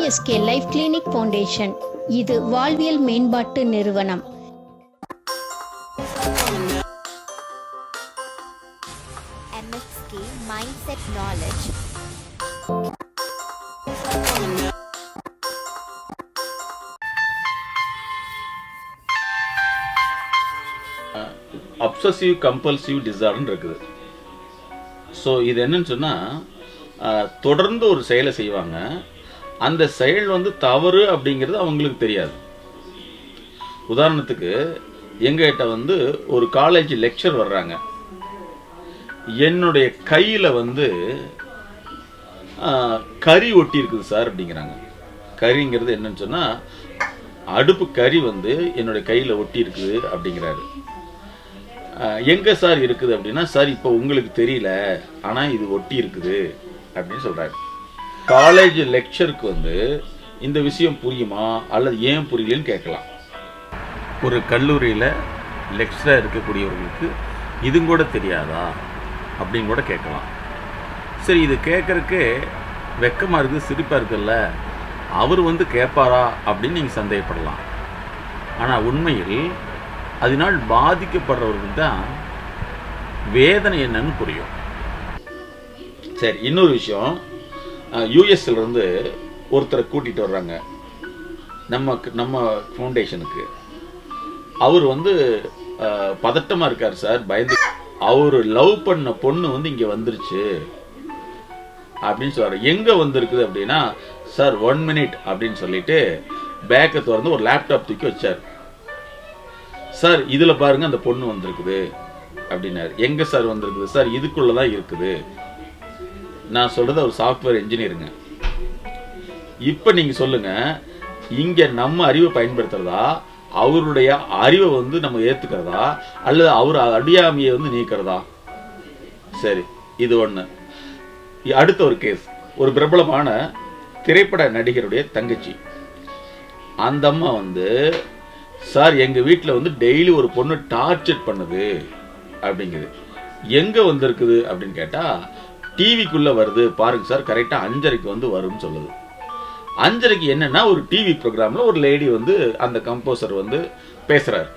USK life clinic foundation இது வாழ்வியல் மேம்பாட்டு நிறுவனம் MSK Mindset Knowledge. Obsessive compulsive டிசார்டர்னு இருக்குது ஸோ இது என்னன்னு சொன்னால் தொடர்ந்து ஒரு செயலை செய்வாங்க அந்த செயல் வந்து தவறு அப்படிங்கிறது அவங்களுக்கு தெரியாது உதாரணத்துக்கு எங்ககிட்ட வந்து ஒரு காலேஜ் லெக்சர் வர்றாங்க என்னுடைய கையில் வந்து ஆ, கறி ஒட்டி இருக்குது சார் அப்படிங்கிறாங்க கறிங்கிறது என்னன்னு சொன்னால் அடுப்பு கறி வந்து என்னுடைய கையில் ஒட்டி இருக்குது அப்படிங்கிறாரு அஹ் எங்க சார் இருக்குது அப்படின்னா சார் இப்போ உங்களுக்கு தெரியல ஆனா இது ஒட்டி இருக்குது அப்படின்னு சொல்றாரு காலேஜ் லெக்சருக்கு வந்து இந்த விஷயம் புரியுமா அல்லது ஏன் புரியலன்னு கேட்கலாம் ஒரு கல்லூரியில் லெக்சராக இருக்கக்கூடியவர்களுக்கு இது கூட தெரியாதா அப்படின்னு கூட கேட்கலாம் சரி இது கேட்கறக்கு வெக்கமாக இருக்குது சிரிப்பாக இருக்குல்ல அவர் வந்து கேட்பாரா அப்படின்னு நீங்கள் சந்தேகப்படலாம் ஆனால் உண்மையில் அதனால் பாதிக்கப்படுறவர்களுக்கு தான் வேதனை என்னன்னு புரியும் சரி இன்னொரு விஷயம் யூஎஸ்ல இருந்து ஒருத்தரை கூட்டிட்டு வர்றாங்க நம்ம நம்ம ஃபவுண்டேஷனுக்கு அவர் வந்து அஹ், பதட்டமா இருக்கார் சார் பயந்து அவர் லவ் பண்ண பொண்ணு வந்து இங்க வந்துருச்சு அப்படின்னு சொல்றாரு எங்க வந்திருக்குது அப்படின்னா சார் ஒன் மினிட் அப்படின்னு சொல்லிட்டு பேக்கை திறந்து ஒரு லேப்டாப் தூக்கி வச்சார் சார் இதுல பாருங்க அந்த பொண்ணு வந்திருக்குது அப்படின்னாரு எங்க சார் வந்திருக்குது சார் இதுக்குள்ள தான் இருக்குது நான் சொல்றது ஒரு சாஃப்ட்வேர் இன்ஜினியருங்க இப்ப நீங்க சொல்லுங்க இங்க நம்ம அறிவை பயன்படுத்துறதா அவருடைய அறிவை வந்து நம்ம ஏத்துக்கிறதா அல்லது அவர் அடியாமையை வந்து நீக்கிறதா சரி இது ஒண்ணு அடுத்த ஒரு கேஸ் ஒரு பிரபலமான திரைப்பட நடிகருடைய தங்கச்சி அந்த அம்மா வந்து சார் எங்க வீட்ல வந்து டெய்லி ஒரு பொண்ணு டார்ச்சர் பண்ணுது அப்படிங்குது எங்க வந்திருக்குது அப்படின்னு கேட்டா டிவிக்குள்ள வருது பாருங்க சார் கரெக்டா அஞ்சரைக்கு வந்து வரும்னு சொல்லுது அஞ்சரைக்கு என்னன்னா ஒரு டிவி ப்ரோக்ராம்ல ஒரு லேடி வந்து அந்த கம்போசர் வந்து பேசுறாரு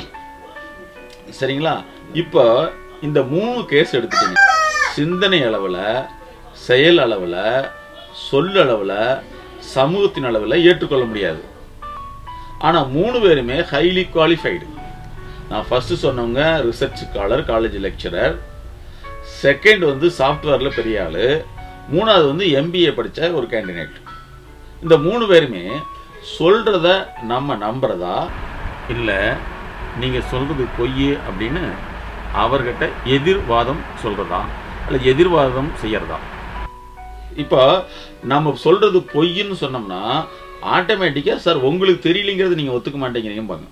சரிங்களா இப்போ இந்த மூணு கேஸ் எடுத்துட்டீங்க சிந்தனை அளவுல செயல் அளவுல சொல் அளவுல சமூகத்தின் அளவுல ஏற்றுக்கொள்ள முடியாது ஆனா மூணு பேருமே ஹைலி குவாலிஃபைடு நான் ஃபர்ஸ்ட் சொன்னவங்க research scholar college lecturer second வந்து சாஃப்ட்வேர்ல பெரிய ஆளு மூணாவது வந்து எம்பிஏ படிச்ச ஒரு கேண்டிடேட் இந்த மூணு பேருமே சொல்றத நம்ம நம்புறதா இல்ல நீங்க சொல்றது பொய் அப்படின்னு அவர்கிட்ட எதிர்வாதம் சொல்றதா அல்ல எதிர்வாதம் செய்யறதா இப்போ நம்ம சொல்றது பொய்ன்னு சொன்னோம்னா ஆட்டோமேட்டிக்கா சார் உங்களுக்கு தெரியலங்கிறது நீங்க ஒத்துக்க மாட்டேங்கிறீங்க பாருங்க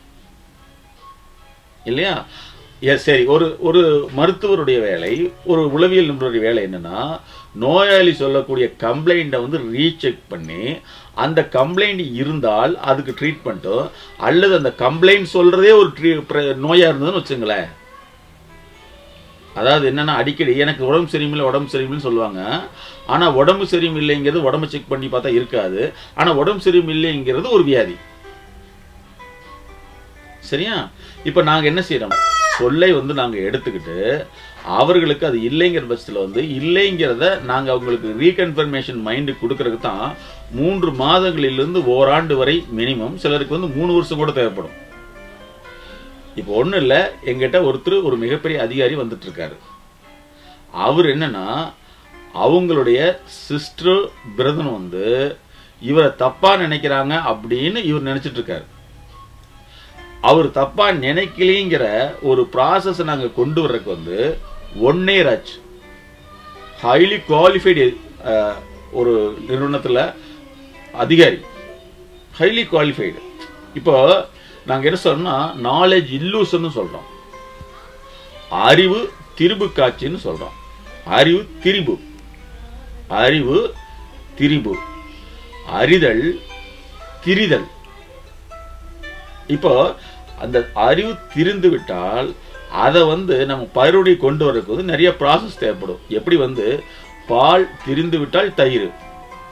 இல்லையா எஸ் சரி ஒரு ஒரு மருத்துவருடைய வேலை ஒரு உளவியல் நிபுணருடைய வேலை என்னன்னா நோயாளி சொல்லக்கூடிய கம்ப்ளைண்ட்டை வந்து ரீசெக் பண்ணி அந்த கம்ப்ளைண்ட் இருந்தால் அதுக்கு ட்ரீட்மெண்ட்டோ அல்லது அந்த கம்ப்ளைண்ட் சொல்றதே ஒரு ட்ரீ- பிர- நோயா இருந்ததுன்னு வச்சுங்களேன் அதாவது என்னன்னா அடிக்கடி எனக்கு உடம்பு சரியில்லை உடம்பு சரியில்லைன்னு சொல்லுவாங்க ஆனா உடம்பு சரியில்லைங்கிறது உடம்பு செக் பண்ணி பார்த்தா இருக்காது ஆனா உடம்பு சரியில்லைங்கிறது ஒரு வியாதி சரியா இப்ப நாங்க என்ன செய்யறோம் சொல்லை வந்து நாங்க எடுத்துக்கிட்டு அவர்களுக்கு அது இல்லைங்கிற பட்சத்துல வந்து இல்லைங்கிறத நாங்க அவங்களுக்கு ரீகன்ஃபர்மேஷன் மைண்டு கொடுக்கறதுக்கு தான் மூன்று மாதங்களிலிருந்து ஓராண்டு வரை மினிமம் சிலருக்கு வந்து மூணு வருஷம் கூட தேவைப்படும் இப்போ ஒண்ணும் இல்ல எங்கிட்ட ஒருத்தர் ஒரு மிகப்பெரிய அதிகாரி வந்துட்டு இருக்காரு அவர் என்னன்னா அவங்களுடைய சிஸ்டர் பிரதன் வந்து இவரை தப்பா நினைக்கிறாங்க அப்படின்னு இவர் நினைச்சிட்டு இருக்காரு அவர் தப்பா நினைக்கலைங்கிற ஒரு ப்ராசஸ் நாங்க கொண்டு வர்றதுக்கு வந்து ஒன் இயர் ஆச்சு ஹைலி குவாலிஃபைடு ஒரு நிறுவனத்துல அதிகாரி ஹைலி குவாலிஃபைடு இப்போ நாங்க என்ன சொல்றோம்னா நாலேஜ் இல்லூஷன் சொல்றோம் அறிவு திரிபு காட்சின்னு சொல்றோம் அறிவு திரிபு அறிவு திரிபு அறிதல் திரிதல் இப்போ அந்த அறிவு திரிந்து விட்டால் அதை வந்து நம்ம பருடி கொண்டு வரதுக்கு வந்து நிறைய ப்ராசஸ் தேவைப்படும் எப்படி வந்து பால் திரிந்து விட்டால் தயிர்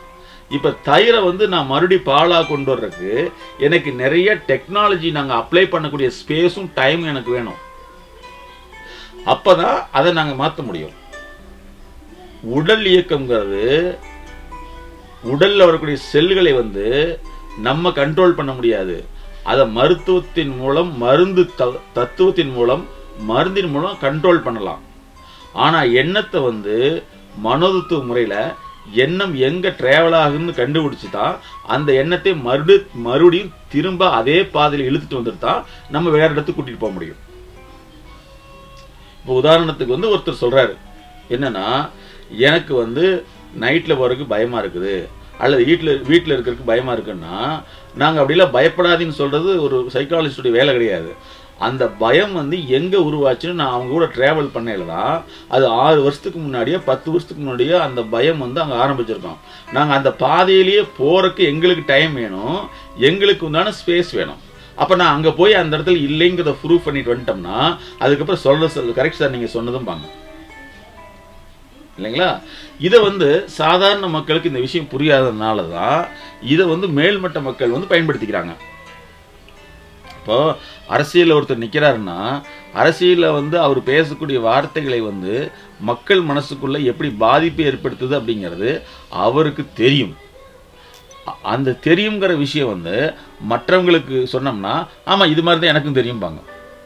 இப்போ தயிரை வந்து நான் மறுபடி பாலாக கொண்டு வர்றதுக்கு எனக்கு நிறைய டெக்னாலஜி நாங்கள் அப்ளை பண்ணக்கூடிய ஸ்பேஸும் டைமும் எனக்கு வேணும் அப்பதான் அதை நாங்கள் மாற்ற முடியும் உடல் இயக்கம்ங்கிறது உடல்ல வரக்கூடிய செல்களை வந்து நம்ம கண்ட்ரோல் பண்ண முடியாது அதை மருத்துவத்தின் மூலம் மருந்து த- தத்துவத்தின் மூலம் மருந்தின் மூலம் கண்ட்ரோல் பண்ணலாம் ஆனா எண்ணத்தை வந்து மனோதத்துவ முறையில எண்ணம் எங்க டிராவல் ஆகுன்னு கண்டுபிடிச்சு தான் அந்த எண்ணத்தை மறுபடி மறுபடியும் திரும்ப அதே பாதையில் இழுத்துட்டு வந்துட்டு தான் நம்ம வேற இடத்துக்கு கூட்டிட்டு போக முடியும் இப்போ உதாரணத்துக்கு வந்து ஒருத்தர் சொல்றாரு என்னன்னா எனக்கு வந்து நைட்ல போறதுக்கு பயமா இருக்குது அல்லது வீட்டில் வீட்டில் இருக்கிறதுக்கு பயமா இருக்குன்னா நாங்கள் அப்படிலாம் பயப்படாதீன்னு சொல்றது ஒரு சைக்காலஜிஸ்டுடைய வேலை கிடையாது அந்த பயம் வந்து எங்க உருவாச்சுன்னு நான் அவங்க கூட டிராவல் பண்ணையில தான் அது ஆறு வருஷத்துக்கு முன்னாடியே பத்து வருஷத்துக்கு முன்னாடியே அந்த பயம் வந்து அங்கே ஆரம்பிச்சிருக்கோம் நாங்கள் அந்த பாதையிலேயே போறதுக்கு எங்களுக்கு டைம் வேணும் எங்களுக்கு உண்டான ஸ்பேஸ் வேணும் அப்போ நான் அங்கே போய் அந்த இடத்துல இல்லைங்கிறத ப்ரூவ் பண்ணிட்டு வந்துட்டோம்னா அதுக்கப்புறம் சொல்ற கரெக்ட் சார் நீங்கள் சொன்னதும் பாங்க இல்லைங்களா இதை வந்து சாதாரண மக்களுக்கு இந்த விஷயம் புரியாததுனால தான் இதை வந்து மேல்மட்ட மக்கள் வந்து பயன்படுத்திக்கிறாங்க இப்போ அரசியலில் ஒருத்தர் நிற்கிறாருன்னா அரசியலில் வந்து அவர் பேசக்கூடிய வார்த்தைகளை வந்து மக்கள் மனசுக்குள்ள எப்படி பாதிப்பை ஏற்படுத்துது அப்படிங்கிறது அவருக்கு தெரியும் அ- அந்த தெரியுங்கிற விஷயம் வந்து மற்றவங்களுக்கு சொன்னோம்னா ஆமா இது மாதிரி தான் எனக்கும் தெரியும்பாங்க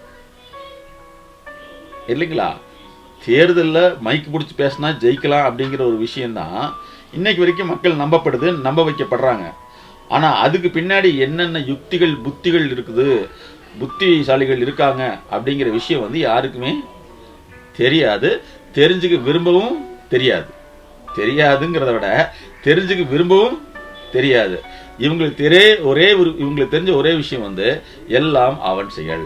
இல்லைங்களா தேர்தலில் மைக் பிடிச்சி பேசினா ஜெயிக்கலாம் அப்படிங்கிற ஒரு விஷயம்தான் இன்னைக்கு வரைக்கும் மக்கள் நம்பப்படுது நம்ப வைக்கப்படுறாங்க ஆனா அதுக்கு பின்னாடி என்னென்ன யுக்திகள் புத்திகள் இருக்குது புத்திசாலிகள் இருக்காங்க அப்படிங்கிற விஷயம் வந்து யாருக்குமே தெரியாது தெரிஞ்சுக்க விரும்பவும் தெரியாது தெரியாதுங்கிறத விட தெரிஞ்சுக்க விரும்பவும் தெரியாது இவங்களுக்கு தெரே ஒரே ஒரு இவங்களுக்கு தெரிஞ்ச ஒரே விஷயம் வந்து எல்லாம் அவன் செயல்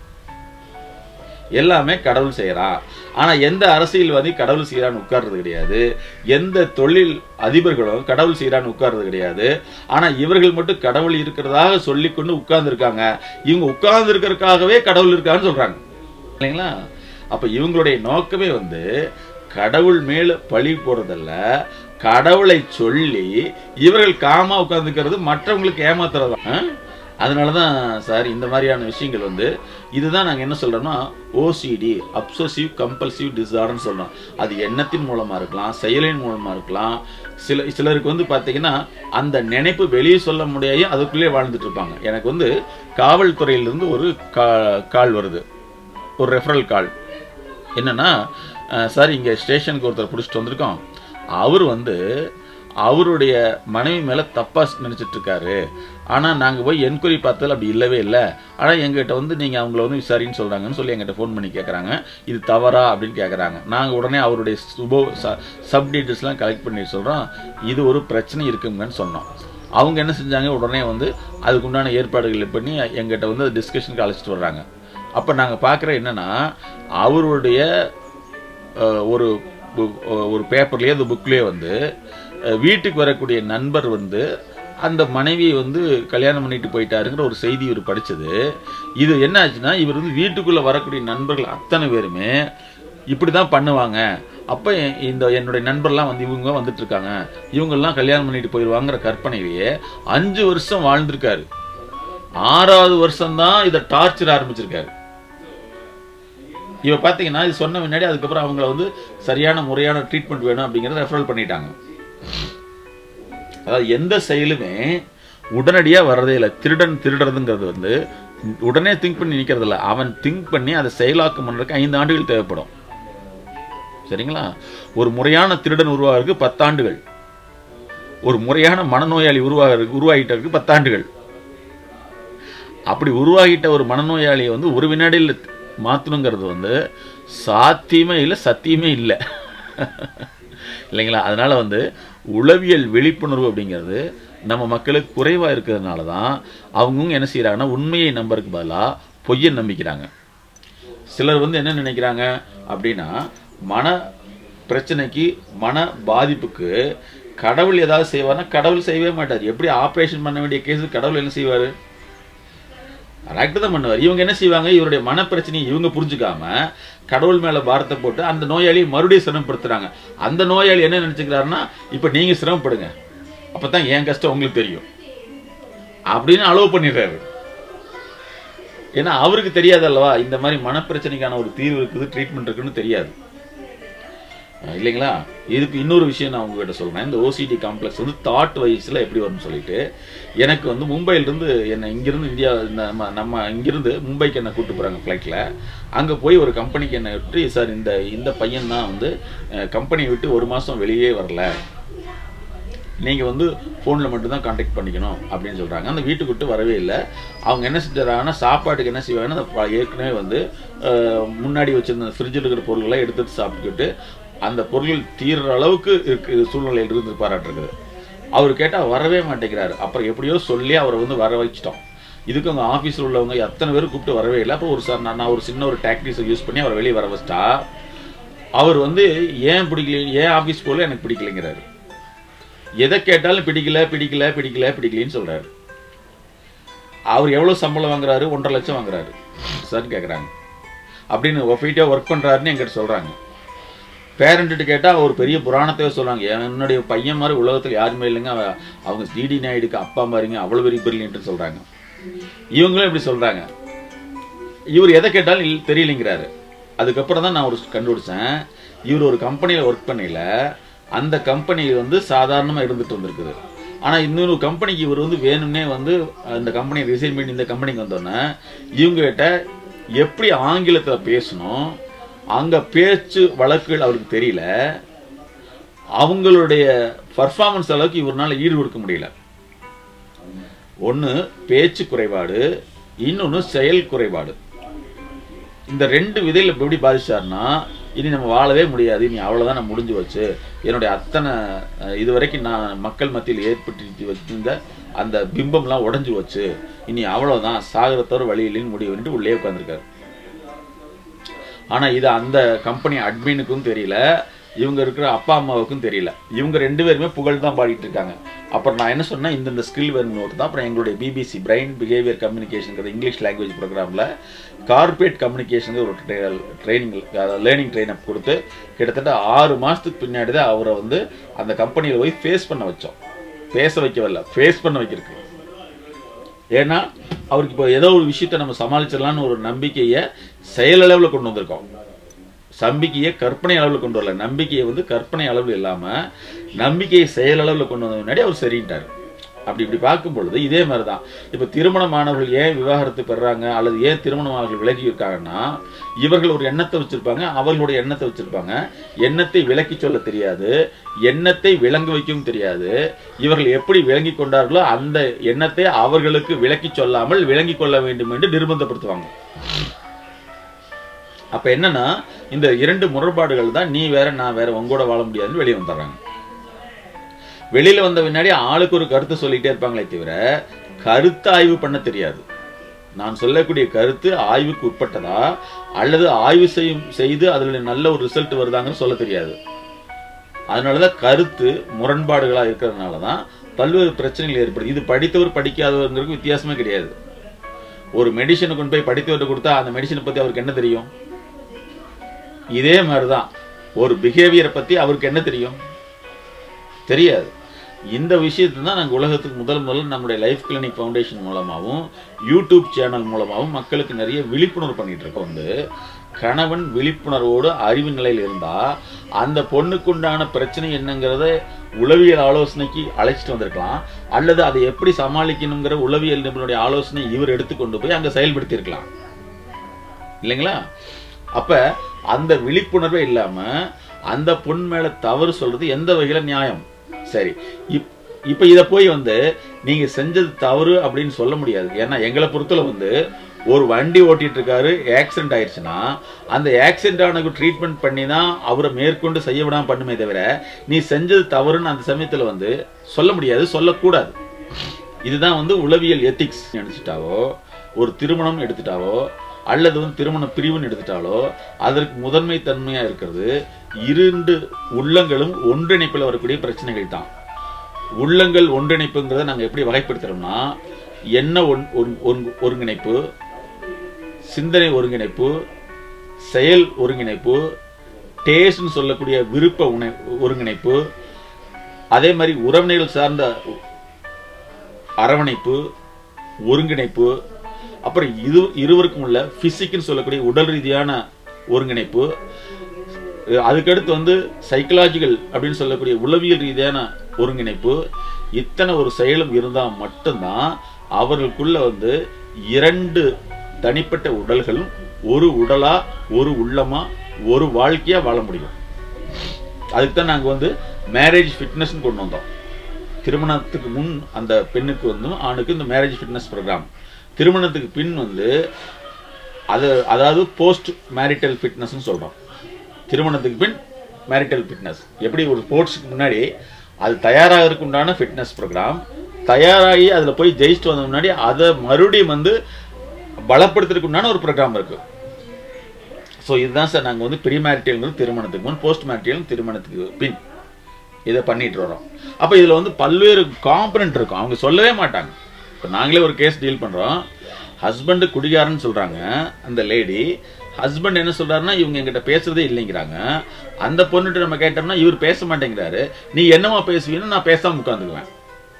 எல்லாமே கடவுள் செய்யறான் ஆனா எந்த அரசியல்வாதி கடவுள் செய்யறான்னு உட்கார்றது கிடையாது எந்த தொழில் அதிபர்களும் கடவுள் செய்யறான்னு உட்கார்றது கிடையாது ஆனா இவர்கள் மட்டும் கடவுள் இருக்கிறதாக சொல்லி கொண்டு உட்கார்ந்து இருக்காங்க இவங்க உட்கார்ந்து இருக்கிறதுக்காகவே கடவுள் இருக்கான்னு சொல்றாங்க இல்லைங்களா அப்ப இவங்களுடைய நோக்கமே வந்து கடவுள் மேல பழி போடுறதல்ல கடவுளை சொல்லி இவர்கள் காமா உட்கார்ந்துக்கிறது மற்றவங்களுக்கு ஏமாத்துறது அதனாலதான் சார் இந்த மாதிரியான விஷயங்கள் வந்து இதுதான் நாங்க என்ன சொல்றோம்னா ஓசிடி அப்சசிவ் கம்பல்சிவ் டிசார்டர்னு சொல்றோம் அது எண்ணத்தின் மூலமா இருக்கலாம் செயலின் மூலமா இருக்கலாம் சில சிலருக்கு வந்து பாத்தீங்கன்னா அந்த நினைப்பு வெளியே சொல்ல முடியாது அதுக்குள்ளேயே வாழ்ந்துட்டு இருப்பாங்க எனக்கு வந்து காவல்துறையிலிருந்து ஒரு கா- கால் வருது ஒரு ரெஃபரல் கால் என்னன்னா அஹ், சார் இங்கே ஸ்டேஷனுக்கு ஒருத்தர் பிடிச்சிட்டு வந்திருக்கோம் அவர் வந்து அவருடைய மனைவி மேலே தப்பாக நினச்சிட்டு இருக்காரு ஆனால் நாங்கள் போய் என்கொயரி பார்த்ததில் அப்படி இல்லவே இல்லை ஆனால் எங்கிட்ட வந்து நீங்கள் அவங்கள வந்து விசாரின்னு சொல்கிறாங்கன்னு சொல்லி எங்கிட்ட ஃபோன் பண்ணி கேட்குறாங்க இது தவறா அப்படின்னு கேட்குறாங்க நாங்கள் உடனே அவருடைய சுபோ சப் டீட்டெயில்ஸ்லாம் கலெக்ட் பண்ணி சொல்கிறோம் இது ஒரு பிரச்சனை இருக்குங்கன்னு சொன்னோம் அவங்க என்ன செஞ்சாங்க உடனே வந்து அதுக்குண்டான ஏற்பாடுகள் பண்ணி எங்கிட்ட வந்து டிஸ்கஷனுக்கு அழைச்சிட்டு வர்றாங்க அப்போ நாங்கள் பார்க்குற என்னன்னா அவருடைய அஹ், ஒரு பு- ஒரு பேப்பர்லேயே அந்த புக்லேயே வந்து அஹ், வீட்டுக்கு வரக்கூடிய நண்பர் வந்து அந்த மனைவியை வந்து கல்யாணம் பண்ணிட்டு போயிட்டாருங்கிற ஒரு செய்தி இவர் படிச்சது இது என்ன ஆச்சுன்னா இவர் வந்து வீட்டுக்குள்ள வரக்கூடிய நண்பர்கள் அத்தனை பேருமே இப்படி தான் பண்ணுவாங்க அப்போ இந்த என்னுடைய நண்பர்லாம் வந்து இவங்க வந்துட்டு இருக்காங்க இவங்கெல்லாம் கல்யாணம் பண்ணிட்டு போயிடுவாங்கிற கற்பனையிலேயே அஞ்சு வருஷம் வாழ்ந்திருக்காரு ஆறாவது வருஷம்தான் இதை டார்ச்சர் ஆரம்பிச்சிருக்காரு இவ பாத்தீங்கன்னா இது சொன்ன முன்னாடி அதுக்கப்புறம் அவங்கள வந்து சரியான முறையான ட்ரீட்மெண்ட் வேணும் அப்படிங்கறத ரெஃபரல் பண்ணிட்டாங்க அதாவது எந்த செயலுமே உடனடியா வர்றதே இல்லை திருடன் திருடுறதுங்கிறது வந்து உடனே திங்க் பண்ணி நிக்கிறது இல்ல அவன் திங்க் பண்ணி அதை செயலாக்கம் பண்றதுக்கு ஐந்து ஆண்டுகள் தேவைப்படும் சரிங்களா ஒரு முறையான திருடன் உருவாகிறதுக்கு பத்தாண்டுகள் ஒரு முறையான மனநோயாளி உருவாகிறதுக்கு உருவாகிட்டதுக்கு பத்தாண்டுகள் அப்படி உருவாகிட்ட ஒரு மனநோயாளியை வந்து ஒரு வினாடியில் மாற்றணுங்கிறது வந்து சாத்தியமே இல்லை சத்தியமே இல்லை இல்லைங்களா அதனால வந்து உளவியல் விழிப்புணர்வு அப்படிங்கிறது நம்ம மக்களுக்கு குறைவாக இருக்கிறதுனால தான் அவங்கவுங்க என்ன செய்கிறாங்கன்னா உண்மையை நம்பருக்கு பதிலாக பொய்யை நம்பிக்கிறாங்க சிலர் வந்து என்ன நினைக்கிறாங்க அப்படின்னா மன பிரச்சனைக்கு மன பாதிப்புக்கு கடவுள் ஏதாவது செய்வார்னா கடவுள் செய்யவே மாட்டார் எப்படி ஆப்ரேஷன் பண்ண வேண்டிய கேஸு கடவுள் என்ன செய்வார் டாக்டர் தான் பண்ணுவார் இவங்க என்ன செய்வாங்க இவருடைய மனப்பிரச்சனையை இவங்க புரிஞ்சுக்காம கடவுள் மேல பாரத்தை போட்டு அந்த நோயாளியை மறுபடியும் சிரமப்படுத்துறாங்க அந்த நோயாளி என்ன நினைச்சுக்கிறாருன்னா இப்ப நீங்க சிரமப்படுங்க அப்பதான் என் கஷ்டம் உங்களுக்கு தெரியும் அப்படின்னு அலோவ் பண்ணிடுறாரு ஏன்னா அவருக்கு தெரியாது அல்லவா இந்த மாதிரி மனப்பிரச்சனைக்கான ஒரு தீர்வு இருக்குது ட்ரீட்மெண்ட் இருக்குன்னு தெரியாது அஹ் இல்லைங்களா இதுக்கு இன்னொரு விஷயம் நான் உங்ககிட்ட சொல்றேன் இந்த ஓசிடி காம்ப்ளெக்ஸ் வந்து தாட் வைஸ்ல எப்படி வரும்னு சொல்லிட்டு எனக்கு வந்து மும்பையிலிருந்து என்னை இங்கிருந்து இந்தியா இந்த நம்ம நம்ம இங்கிருந்து மும்பைக்கு என்னை கூட்டு போறாங்க ஃப்ளைட்டில் அங்கே போய் ஒரு கம்பெனிக்கு என்னை விட்டு சார் இந்த இந்த பையன் தான் வந்து கம்பெனியை விட்டு ஒரு மாதம் வெளியே வரல நீங்கள் வந்து ஃபோனில் மட்டும்தான் காண்டாக்ட் பண்ணிக்கணும் அப்படின்னு சொல்கிறாங்க அந்த வீட்டுக்கு விட்டு வரவே இல்லை அவங்க என்ன செஞ்சுறாங்கன்னா சாப்பாட்டுக்கு என்ன செய்வாங்கன்னா அந்த ப- ஏற்கனவே வந்து அஹ், முன்னாடி வச்சிருந்த ஃப்ரிட்ஜில் இருக்கிற பொருள்களை எடுத்துட்டு சாப்பிட்டுக்கிட்டு அந்த பொருள் தீர்ற அளவுக்கு இருக்கு சூழ்நிலையில் இருந்து பாராட்டுருக்குது அவர் கேட்டால் வரவே மாட்டேங்கிறாரு அப்புறம் எப்படியோ சொல்லி அவரை வந்து வர வச்சிட்டோம் இதுக்கு அவங்க ஆஃபீஸில் உள்ளவங்க எத்தனை பேர் கூப்பிட்டு வரவே இல்லை அப்புறம் ஒரு சார் நான் நான் ஒரு சின்ன ஒரு டாக்டிஸை யூஸ் பண்ணி அவரை வெளியே வர வச்சிட்டா அவர் வந்து ஏன் பிடிக்கல ஏன் ஆஃபீஸ் போல எனக்கு பிடிக்கலைங்கிறாரு எதை கேட்டாலும் பிடிக்கல பிடிக்கல பிடிக்கல பிடிக்கலன்னு சொல்றாரு அவர் எவ்வளவு சம்பளம் வாங்குறாரு ஒன்றரை லட்சம் வாங்குறாரு சார் கேக்குறாங்க அப்படின்னு ஒஃபைட்டா ஒர்க் பண்றாருன்னு எங்கிட்ட சொல்றாங்க பேரண்ட்டு கேட்டா ஒரு பெரிய புராணத்தையே சொல்றாங்க என்னுடைய பையன் மாதிரி உலகத்துல யாருமே இல்லைங்க அவ- அவங்க டிடி நாயுடுக்கு அப்பா மாதிரிங்க அவ்வளவு பெரிய பிரில்லியன்ட்னு சொல்றாங்க இவங்களும் இப்படி சொல்றாங்க இவர் எதை கேட்டாலும் இல்ல- தெரியலைங்கிறாரு அதுக்கப்புறம் தான் நான் ஒரு கண்டுபிடிச்சேன் இவர் ஒரு கம்பெனியில் ஒர்க் பண்ணையில அந்த கம்பெனி வந்து சாதாரணமாக இருந்துட்டு வந்திருக்குது ஆனால் இன்னொரு கம்பெனிக்கு இவர் வந்து வேணும்னே வந்து அந்த கம்பெனி ரிசைன் பண்ணி இந்த கம்பெனிக்கு வந்தோடனே இவங்க கிட்ட எப்படி ஆங்கிலத்தில் பேசணும் அங்கே பேச்சு வழக்குகள் அவருக்கு தெரியல அவங்களுடைய பர்ஃபார்மன்ஸ் அளவுக்கு இவரால ஈடு கொடுக்க முடியல ஒன்று பேச்சு குறைபாடு இன்னொன்று செயல் குறைபாடு இந்த ரெண்டு விதையில் இப்ப எப்படி பாதிச்சாருன்னா இனி நம்ம வாழவே முடியாது இனி அவ்வளோதான் நான் முடிஞ்சு வச்சு என்னுடைய அத்தனை அஹ், இது வரைக்கும் நான் மக்கள் மத்தியில் ஏற்படுத்தி வச்சிருந்த அந்த பிம்பம்லாம் உடைஞ்சு வச்சு இனி அவ்வளோதான் சாகரத்தோர் வழியிலின்னு முடிவுன்ட்டு உள்ளே உட்காந்துருக்காரு ஆனால் இது அந்த கம்பெனி அட்மினுக்கும் தெரியல இவங்க இருக்கிற அப்பா அம்மாவுக்கும் தெரியல இவங்க ரெண்டு பேருமே புகழ் தான் பாடிட்டு இருக்காங்க அப்புறம் நான் என்ன சொன்னேன் இந்தந்த ஸ்கில் வேணும்னு தான் அப்புறம் எங்களுடைய BBC brain behaviour communication English language ப்ரோக்ராமில் கார்ப்பரேட் கம்யூனிகேஷன் ஒரு ட்ரைனிங் லேர்னிங் ட்ரெயின் அப் கொடுத்து கிட்டத்தட்ட ஆறு மாதத்துக்கு பின்னாடி தான் அவரை வந்து அந்த கம்பெனியில் போய் ஃபேஸ் பண்ண வச்சோம் பேச வைக்கவில்லை ஃபேஸ் பண்ண வைக்கிறதுக்கு ஏன்னா அவருக்கு இப்போ ஏதோ ஒரு விஷயத்தை நம்ம சமாளிச்சிடலாம்னு ஒரு நம்பிக்கையை செயலளவில் கொண்டு வந்திருக்கோம் நம்பிக்கையை கற்பனை அளவில் கொண்டு வரல நம்பிக்கையை வந்து கற்பனை அளவில் இல்லாமல் நம்பிக்கையை செயலளவில் கொண்டு வந்த முன்னாடி அவர் சரின்ட்டார் அப்படி இப்படி பார்க்கும் பொழுது இதே மாதிரி தான் இப்போ திருமணமானவர்கள் ஏன் விவாகரத்து பெறுறாங்க அல்லது ஏன் திருமணமானவர்கள் விலகி இருக்காங்கன்னா இவர்கள் ஒரு எண்ணத்தை வச்சிருப்பாங்க அவர்களுடைய எண்ணத்தை வச்சிருப்பாங்க எண்ணத்தை விலக்கி சொல்ல தெரியாது எண்ணத்தை விளங்க வைக்கவும் தெரியாது இவர்கள் எப்படி விளங்கி கொண்டார்களோ அந்த எண்ணத்தை அவர்களுக்கு விளக்கி சொல்லாமல் விளங்கி கொள்ள வேண்டும் என்று நிர்பந்தப்படுத்துவாங்க அப்ப என்னன்னா இந்த இரண்டு முரண்பாடுகள் தான் நீ வேற நான் வேற உங்கூட வாழ முடியாதுன்னு வெளியே வந்துடுறாங்க வெளியில வந்த பின்னாடி ஆளுக்கு ஒரு கருத்து சொல்லிட்டே இருப்பாங்களே தவிர கருத்து ஆய்வு பண்ண தெரியாது நான் சொல்லக்கூடிய கருத்து ஆய்வுக்கு உட்பட்டதா அல்லது ஆய்வு செய்யும் செய்து அதுல நல்ல ஒரு ரிசல்ட் வருதாங்கன்னு சொல்ல தெரியாது அதனாலதான் கருத்து முரண்பாடுகளா இருக்கிறதுனால தான் பல்வேறு பிரச்சனைகள் ஏற்படுது இது படித்தவர் படிக்காதவருக்கு வித்தியாசமே கிடையாது ஒரு மெடிசனை கொண்டு போய் படித்தவர்கிட்ட கொடுத்தா அந்த மெடிசனை பத்தி அவருக்கு என்ன தெரியும் இதே மாதிரிதான் ஒரு பிஹேவியரை பத்தி அவருக்கு என்ன தெரியும் தெரியாது இந்த விஷயத்தை தான் நாங்கள் உலகத்துக்கு முதல் முதல்ல நம்முடைய லைஃப் கிளினிக் ஃபவுண்டேஷன் மூலமாகவும் யூடியூப் சேனல் மூலமாகவும் மக்களுக்கு நிறைய விழிப்புணர்வு பண்ணிட்டு இருக்கோம் வந்து கணவன் விழிப்புணர்வோடு அறிவு நிலையில் இருந்தா அந்த பொண்ணுக்குண்டான பிரச்சனை என்னங்கிறத உளவியல் ஆலோசனைக்கு அழைச்சிட்டு வந்திருக்கலாம் அல்லது அதை எப்படி சமாளிக்கணுங்கிற உளவியல் நிபுணருடைய ஆலோசனை இவர் எடுத்துக்கொண்டு போய் அங்க செயல்படுத்தியிருக்கலாம் இல்லைங்களா அப்ப அந்த விழிப்புணர்வே இல்லாம அந்த பொண் மேல தவறு சொல்றது எந்த வகையில நியாயம் சரி இப் இப்ப இத போய் வந்து நீங்க செஞ்சது தவறு அப்படின்னு சொல்ல முடியாது ஏன்னா எங்களை பொறுத்தல வந்து ஒரு வண்டி ஓட்டிட்டு இருக்காரு ஆக்சிடென்ட் ஆயிடுச்சுன்னா அந்த ஆக்சிடென்ட் ஆனக்கு ட்ரீட்மெண்ட் பண்ணி தான் அவரை மேற்கொண்டு செய்ய விடாம பண்ணுமே தவிர நீ செஞ்சது தவறுன்னு அந்த சமயத்துல வந்து சொல்ல முடியாது சொல்லக்கூடாது இதுதான் வந்து உளவியல் எத்திக்ஸ் நினைச்சிட்டாவோ ஒரு திருமணம் எடுத்துட்டாவோ அல்லது வந்து திருமண பிரிவுன்னு எடுத்துட்டாலோ அதற்கு முதன்மை தன்மையா இருக்கிறது இரண்டு உள்ளங்களும் ஒன்றிணைப்பில் வரக்கூடிய பிரச்சனைகள் தான் உள்ளங்கள் ஒன்றிணைப்புங்கிறத நாங்க எப்படி வகைப்படுத்துறோம்னா என்ன ஒன் ஒன்- ஒன்- ஒருங்கிணைப்பு சிந்தனை ஒருங்கிணைப்பு செயல் ஒருங்கிணைப்பு டேஸ்ட்னு சொல்லக்கூடிய விருப்ப உணை ஒருங்கிணைப்பு அதே மாதிரி உறவினர்கள் சார்ந்த அரவணைப்பு ஒருங்கிணைப்பு அப்புறம் இது இருவருக்கும் உள்ள பிசிக்னு சொல்லக்கூடிய உடல் ரீதியான ஒருங்கிணைப்பு அஹ் அதுக்கடுத்து வந்து சைக்கலாஜிக்கல் அப்படின்னு சொல்லக்கூடிய உளவியல் ரீதியான ஒருங்கிணைப்பு இத்தனை ஒரு செயலும் இருந்தால் மட்டும்தான் அவர்களுக்குள்ள வந்து இரண்டு தனிப்பட்ட உடல்களும் ஒரு உடலா ஒரு உள்ளமா ஒரு வாழ்க்கையா வாழ முடியும் அதுக்கு தான் நாங்கள் வந்து மேரேஜ் ஃபிட்னஸ்னு கொண்டு வந்தோம் திருமணத்துக்கு முன் அந்த பெண்ணுக்கு வந்து ஆணுக்கு இந்த மேரேஜ் ஃபிட்னஸ் ப்ரோக்ராம் திருமணத்துக்கு பின் வந்து அது அதாவது போஸ்ட் மேரிட்டல் ஃபிட்னஸ்னு சொல்கிறோம் திருமணத்துக்கு பின் மேரிட்டல் ஃபிட்னஸ் எப்படி ஒரு ஸ்போர்ட்ஸுக்கு முன்னாடி அது தயாராகிறதுக்கு உண்டான ஃபிட்னஸ் ப்ரோக்ராம் தயாராகி அதில் போய் ஜெயிச்சுட்டு வந்த முன்னாடி அதை மறுபடியும் வந்து பலப்படுத்துறதுக்கு உண்டான ஒரு ப்ரோக்ராம் இருக்குது ஸோ இதுதான் சார் நாங்கள் வந்து ப்ரீ மேரிட்டல்ங்கிறது திருமணத்துக்கு முன் போஸ்ட் மேரிட்டல் திருமணத்துக்கு பின் இதை பண்ணிட்டு வரோம் அப்போ இதில் வந்து பல்வேறு காம்பனண்ட் இருக்கும் அவங்க சொல்லவே மாட்டாங்க இப்போ நாங்களே ஒரு கேஸ் டீல் பண்ணுறோம் ஹஸ்பண்டு குடிகாரன்னு சொல்கிறாங்க அந்த லேடி ஹஸ்பண்ட் என்ன சொல்றாருன்னா இவங்க எங்கிட்ட பேசுறதே இல்லைங்கிறாங்க அந்த பொண்ணுகிட்ட நம்ம கேட்டோம்னா இவர் பேச மாட்டேங்கிறாரு நீ என்னமா பேசுவீன்னு நான் பேசாம உட்காந்துக்குவேன்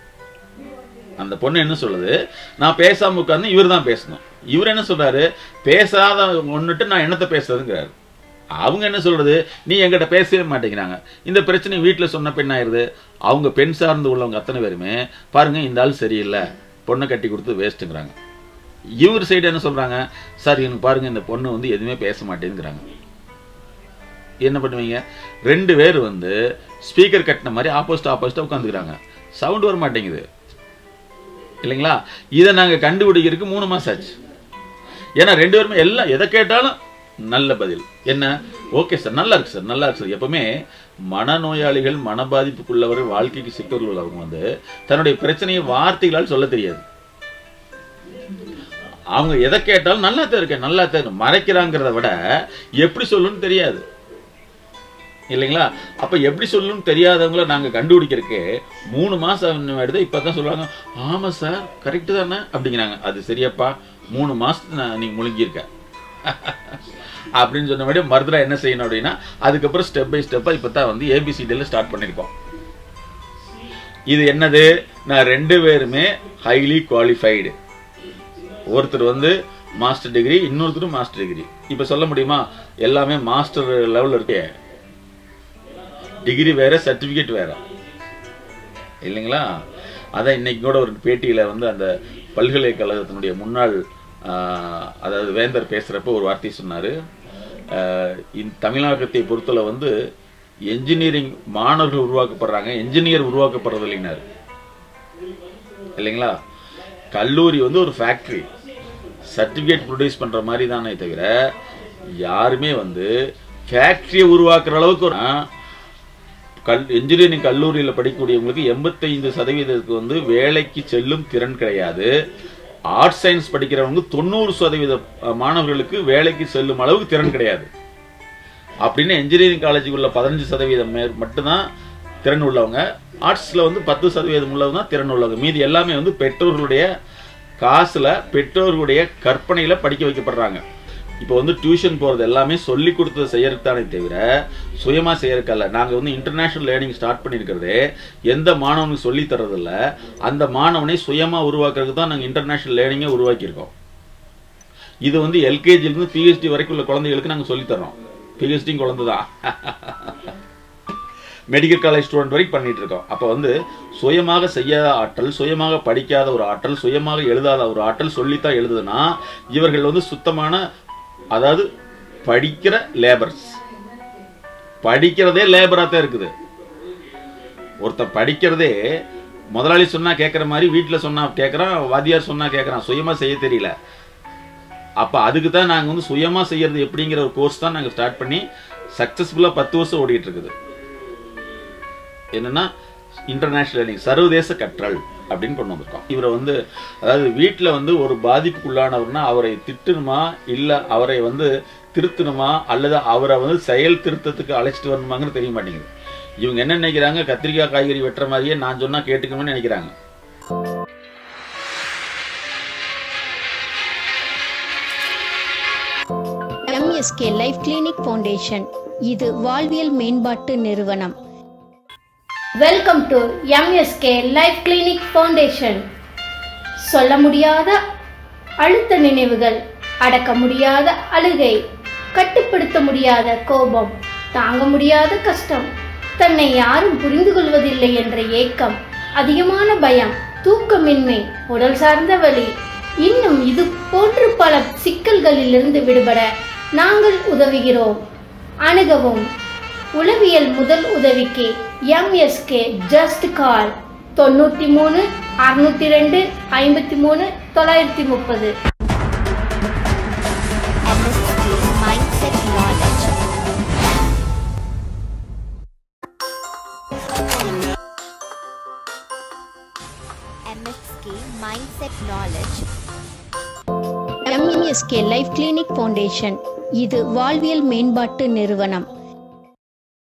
அந்த பொண்ணு என்ன சொல்லுது நான் பேசாம உட்காந்து இவர் தான் பேசணும் இவர் என்ன சொல்றாரு பேசாத ஒன்னுட்டு நான் என்னத்த பேசுறதுங்கிறாரு அவங்க என்ன சொல்றது நீ என்கிட்ட பேசவே மாட்டேங்கிறாங்க இந்த பிரச்சனை வீட்டில் சொன்ன பெண் ஆயிருது அவங்க பெண் சார்ந்து உள்ளவங்க அத்தனை பேருமே பாருங்க இந்த ஆள் சரியில்லை பொண்ணை கட்டி கொடுத்து வேஸ்ட்டுங்கிறாங்க இவர் சைடு என்ன சொல்றாங்க சார் எனக்கு பாருங்க இந்த பொண்ணு வந்து எதுவுமே பேச மாட்டேங்கிறாங்க என்ன பண்ணுவீங்க ரெண்டு பேர் வந்து ஸ்பீக்கர் கட்டின மாதிரி ஆப்போசிட் ஆப்போசிட்டா உட்காந்துக்கிறாங்க சவுண்ட் வர மாட்டேங்குது இல்லைங்களா இதை நாங்கள் கண்டுபிடிக்கிறதுக்கு மூணு மாசம் ஆச்சு ஏன்னா ரெண்டு பேருமே எல்லாம் எதை கேட்டாலும் நல்ல பதில் என்ன ஓகே சார் நல்லா இருக்கு சார் நல்லா இருக்கு சார் எப்பவுமே மனநோயாளிகள் மன பாதிப்புக்குள்ளவர்கள் வாழ்க்கைக்கு சிக்கல் உள்ளவங்க வந்து தன்னுடைய பிரச்சனையை வார்த்தைகளால் சொல்ல தெரியாது அவங்க எதை கேட்டாலும் நல்லா தான் இருக்கேன் நல்லா தான் இருக்கு. மறைக்கிறாங்கிறத விட எப்படி சொல்லணும்னு தெரியாது இல்லைங்களா அப்ப எப்படி சொல்லணும்னு தெரியாதவங்கள நாங்க கண்டுபிடிக்கிறதுக்கு மூணு மாசம் எடுத்து இப்பதான் சொல்றாங்க ஆமா சார் கரெக்ட் தானே அப்படிங்கிறாங்க அது சரியப்பா மூணு மாசத்துக்கு நான் நீங்க முழுங்கியிருக்க அப்படின்னு சொன்ன மாதிரி மருதுரா என்ன செய்யணும் அப்படின்னா அதுக்கப்புறம் ஸ்டெப் பை ஸ்டெப்பா இப்பதான் வந்து ஏபிசிடியில் ஸ்டார்ட் பண்ணியிருக்கோம் இது என்னது நான் ரெண்டு பேருமே ஹைலி குவாலிஃபைடு ஒருத்தர் வந்து மாஸ்டர் டிகிரி இன்னொருத்தர் மாஸ்டர் டிகிரி இப்போ சொல்ல முடியுமா எல்லாமே மாஸ்டர் லெவலில் இருக்கே டிகிரி வேற சர்டிஃபிகேட் வேற இல்லைங்களா அதான் இன்னைக்கு கூட ஒரு பேட்டியில் வந்து அந்த பல்கலைக்கழகத்தினுடைய முன்னாள் ஆஹ், அதாவது வேந்தர் பேசுகிறப்ப ஒரு வார்த்தை சொன்னார் இந்த தமிழகத்தை பொறுத்தல வந்து என்ஜினியரிங் மாணவர்கள் உருவாக்கப்படுறாங்க என்ஜினியர் உருவாக்கப்படுறது இல்லைங்கனாரு இல்லைங்களா கல்லூரி வந்து ஒரு ஃபேக்ட்ரி சர்டிஃபிகேட் ப்ரொடியூஸ் பண்ணுற மாதிரி தானே தவிர யாருமே வந்து ஃபேக்ட்ரியை உருவாக்குற அளவுக்கு ஒரு கல் இன்ஜினியரிங் கல்லூரியில் படிக்கக்கூடியவங்களுக்கு எண்பத்தைந்து சதவீதத்துக்கு வந்து வேலைக்கு செல்லும் திறன் கிடையாது ஆர்ட்ஸ் சயின்ஸ் படிக்கிறவங்க தொண்ணூறு சதவீத அஹ், மாணவர்களுக்கு வேலைக்கு செல்லும் அளவுக்கு திறன் கிடையாது அப்படின்னு இன்ஜினியரிங் காலேஜுக்கு உள்ள பதினஞ்சு சதவீதம் மேல் மட்டும்தான் திறன் உள்ளவங்க ஆர்ட்ஸில் வந்து பத்து சதவீதம் உள்ளவங்க தான் திறன் உள்ளவங்க மீதி எல்லாமே வந்து பெற்றோர்களுடைய காசில் பெற்றோர்களுடைய கற்பனையில் படிக்க வைக்கப்படுறாங்க இப்போ வந்து டியூஷன் போகிறது எல்லாமே சொல்லி கொடுத்ததை செய்யறதுதானே தவிர சுயமாக செய்யறதுக்கல்ல நாங்கள் வந்து இன்டர்நேஷ்னல் லேர்னிங் ஸ்டார்ட் பண்ணியிருக்கிறதே எந்த மாணவனுக்கு சொல்லி தர்றதில்ல அந்த மாணவனை சுயமாக உருவாக்குறதுக்கு தான் நாங்கள் இன்டர்நேஷ்னல் லேர்னிங்கை உருவாக்கியிருக்கோம் இது வந்து எல்கேஜிலேருந்து பிஹெச்டி வரைக்கும் உள்ள குழந்தைகளுக்கு நாங்கள் சொல்லித்தரோம் பிஹெச்டி குழந்தை தான் மெடிக்கல் காலேஜ் ஸ்டூடெண்ட் வரைக்கும் பண்ணிட்டு இருக்கோம் அப்போ வந்து சுயமாக செய்யாத ஆற்றல் சுயமாக படிக்காத ஒரு ஆற்றல் சுயமாக எழுதாத ஒரு ஆற்றல் சொல்லித்தான் எழுதுனா இவர்கள் வந்து சுத்தமான அதாவது படிக்கிற லேபர்ஸ் படிக்கிறதே லேபரா தான் இருக்குது ஒருத்தன் படிக்கிறதே முதலாளி சொன்னா கேட்குற மாதிரி வீட்டில் சொன்னா கேட்குறான் வாத்தியார் சொன்னா கேட்குறான் சுயமா செய்ய தெரியல அப்போ அதுக்கு தான் நாங்கள் வந்து சுயமா செய்யறது எப்படிங்கிற ஒரு கோர்ஸ் தான் நாங்கள் ஸ்டார்ட் பண்ணி சக்ஸஸ்ஃபுல்லாக பத்து வருஷம் ஓடிட்டு இருக்குது என்னன்னா இன்டர்நேஷனல் லேர்னிங் சர்வதேச கற்றல் அப்படின்னு கொண்டு வந்திருக்கோம் இவரை வந்து அதாவது வீட்டில் வந்து ஒரு பாதிப்புக்குள்ளானவர்னா அவரை திட்டணுமா இல்லை அவரை வந்து திருத்தணுமா அல்லது அவரை வந்து செயல் திருத்தத்துக்கு அழைச்சிட்டு வரணுமாங்கிறது தெரிய மாட்டேங்குது இவங்க என்ன நினைக்கிறாங்க கத்திரிக்காய் காய்கறி வெட்டுற மாதிரியே நான் சொன்னா கேட்டுக்கணும்னு நினைக்கிறாங்க எம்எஸ்கே லைஃப் கிளினிக் ஃபவுண்டேஷன் இது வாழ்வியல் மேம்பாட்டு நிறுவனம் welcome to MSK life clinic foundation சொல்ல முடியாத அழுத்த நினைவுகள் அடக்க முடியாத அழுகை கட்டுப்படுத்த முடியாத கோபம் தாங்க முடியாத கஷ்டம் தன்னை யாரும் புரிந்து கொள்வதில்லை என்ற ஏக்கம் அதிகமான பயம் தூக்கமின்மை உடல் சார்ந்த வலி இன்னும் இது போன்று பல சிக்கல்களிலிருந்து விடுபட நாங்கள் உதவுகிறோம் அணுகவும் உளவியல் முதல் உதவிக்கு எம்எஸ்கே ஜஸ்ட் கால் தொண்ணூற்றி மூணு அறுநூத்தி ரெண்டு ஐம்பத்தி மூணு தொள்ளாயிரத்தி முப்பது MSK Mindset Knowledge. MSK Mindset Knowledge. MSK life clinic foundation இது வாழ்வியல் மேம்பாட்டு நிறுவனம்